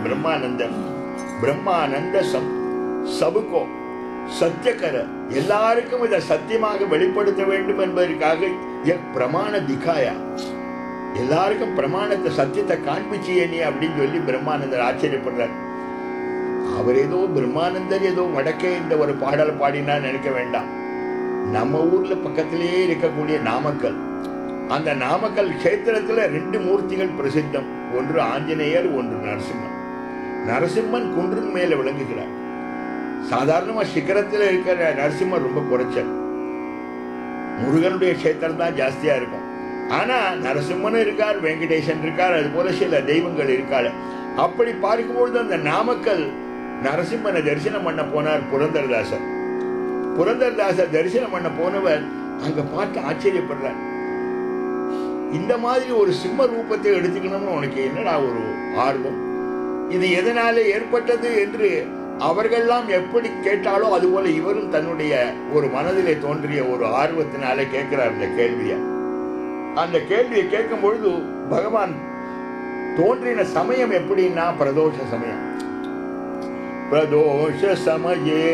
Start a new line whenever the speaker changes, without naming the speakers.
Brahmanandar பிரம்மானந்த some சபுக்கோ சத்தியகர எல்லாருக்கும் இதை சத்தியமாக வெளிப்படுத்த வேண்டும் என்பதற்காக எ- பிரமாண திகாயா எல்லாருக்கும் பிரமாணத்தை சத்தியத்தை காண்பிச்சியே நீ அப்படின்னு சொல்லி பிரம்மானந்தர் ஆச்சரியப்படுறார் அவர் ஏதோ பிரம்மானந்தர் ஏதோ வடக்கே இந்த ஒரு பாடல் பாடினா நினைக்க வேண்டாம் நம்ம ஊர்ல பக்கத்திலேயே இருக்கக்கூடிய நாமக்கல் அந்த நாமக்கல் கஷேத்திரத்துல ரெண்டு மூர்த்திகள் பிரசித்தம் ஒன்று ஆஞ்சநேயர் ஒன்று நரசிம்மன் நரசிம்மன் குன்றின் மேல விளங்குகிறார் சாதாரணமா சிகரத்துல இருக்கிற நரசிம்மர் ரொம்ப குறைச்சல் முருகனுடைய கஷேத்திரம் தான் ஜாஸ்தியா இருக்கும் ஆனா நரசிம்மனும் இருக்கார் வெங்கடேசன் இருக்கார் அது போல சில தெய்வங்கள் இருக்காள் அப்படி பார்க்கும்பொழுது அந்த நாமக்கல் நரசிம்மனை தரிசனம் பண்ண போனார் புரந்தரதாசர் புரந்தரதாசர் தரிசனம் பண்ண போனவர் அங்க பார்த்து ஆச்சரியப்படுறார் இந்த மாதிரி ஒரு சிம்ம ரூபத்தை எடுத்துக்கணும்னு உனக்கு என்னடா ஒரு ஆர்வம் இது எதனால ஏற்பட்டது என்று அவர்கள்லாம் எப்படி கேட்டாலோ அதுபோல இவரும் தன்னுடைய ஒரு மனதிலே தோன்றிய ஒரு ஆர்வத்தினாலே கேட்கிறார் இந்த கேள்வியை அந்த கேள்வியை கேட்கும் பொழுது பகவான் தோன்றின சமயம் எப்படின்னா பிரதோஷ சமயம் பிரதோஷ சமயே